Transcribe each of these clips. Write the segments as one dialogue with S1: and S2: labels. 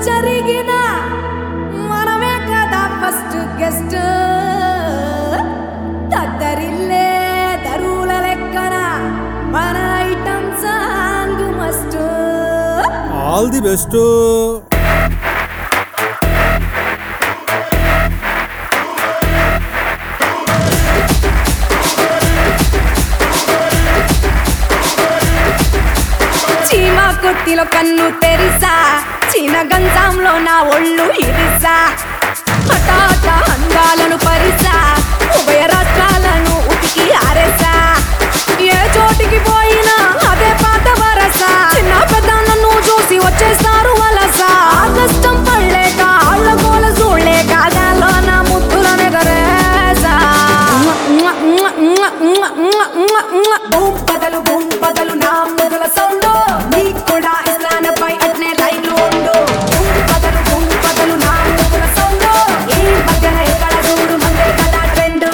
S1: జరిగిన మనమే కదా ఫస్ట్ గెస్ట్ దద్దరిల్లే దరువుల లెక్కన మన item song must
S2: all the best
S1: చీమ కొత్తిలో కన్ను తెరిసా చీన గంజంలో నా ఒళ్ళు ఇరిసా హఠాట అందాలను పరిసా ఉభయ రాష్ట్రాలను ఉతికి ఆరేసా ఏ చోటికి పోయినా అదే పాత వరస చిన్న పెద్ద నన్ను చూసి వచ్చేస్తారు వలస ఆ కష్టం పడలేక ఆళ్ళ గోల చూడలేక గాల్లో నా ముద్దులనే గరేసా బూమ్ పదలు బూమ్ పదలు నా మొదల సౌండ్ నీకు కూడా ఇస్లానపై అట్నే లైన్ ఉండు బూమ్ పదలు బూమ్ పదలు నా మొదల సౌండ్ ఈ మధ్యన ఎక్కడ చూడు మందే కదా ట్రెండ్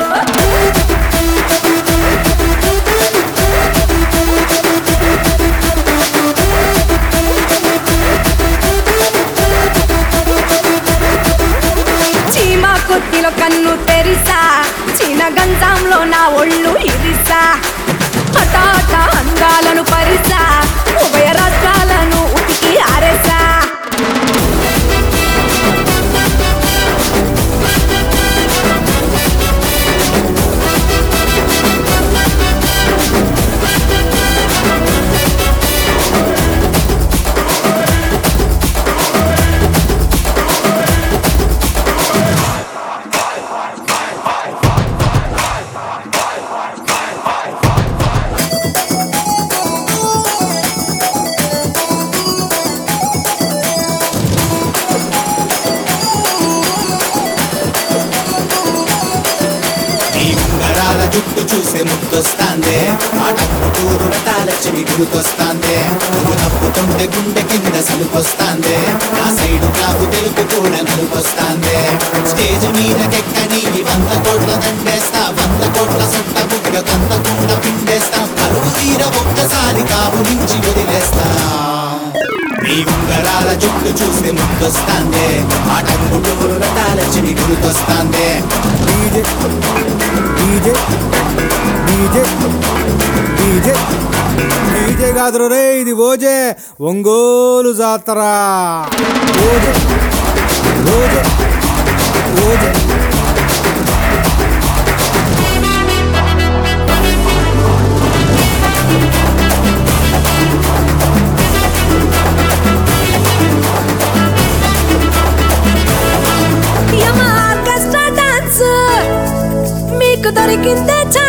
S1: చీమ కొద్దిలో కన్ను తెరిసా చీన గంజంలో నా ఒళ్ళు ఇరిసా హఠాట అందాలను పరిసా ఉభయ రాష్ట్రాలను ఉతికి ఆరేసా
S3: నీ ఉంగరాల జుట్టు చూసే ముద్దొస్తాందే ఆటప్పుడు రటాల చెవి గుర్తొస్తాందే నువ్వు నవ్వుతుంటే గుండె కింద సలుపొస్తాందే నా సైడు నాకు తెలుపు కూడా నలుపొస్తాందే స్టేజ్ మీద కెక్కని వంద కోట్ల దండేస్తా వంద కోట్ల సొట్ట బుగ్గ కంద కుండ పిండేస్తా కరువు తీర ఒక్కసారి కావు నుంచి వదిలేస్తా నీ ఉంగరాల జుట్టు చూసే ముద్దొస్తాందే ఆటప్పుడు రటాల చెవి గుర్తొస్తాందే
S2: DJ DJ DJ DJ DJ కాదురు రే ఇది ఓజే ఒంగోలు జాతర ఓజే ఓజే ఓజే
S1: యమ ఆర్కెస్ట్రా డాన్స్ మీకు దొరికిందే ఛాన్స్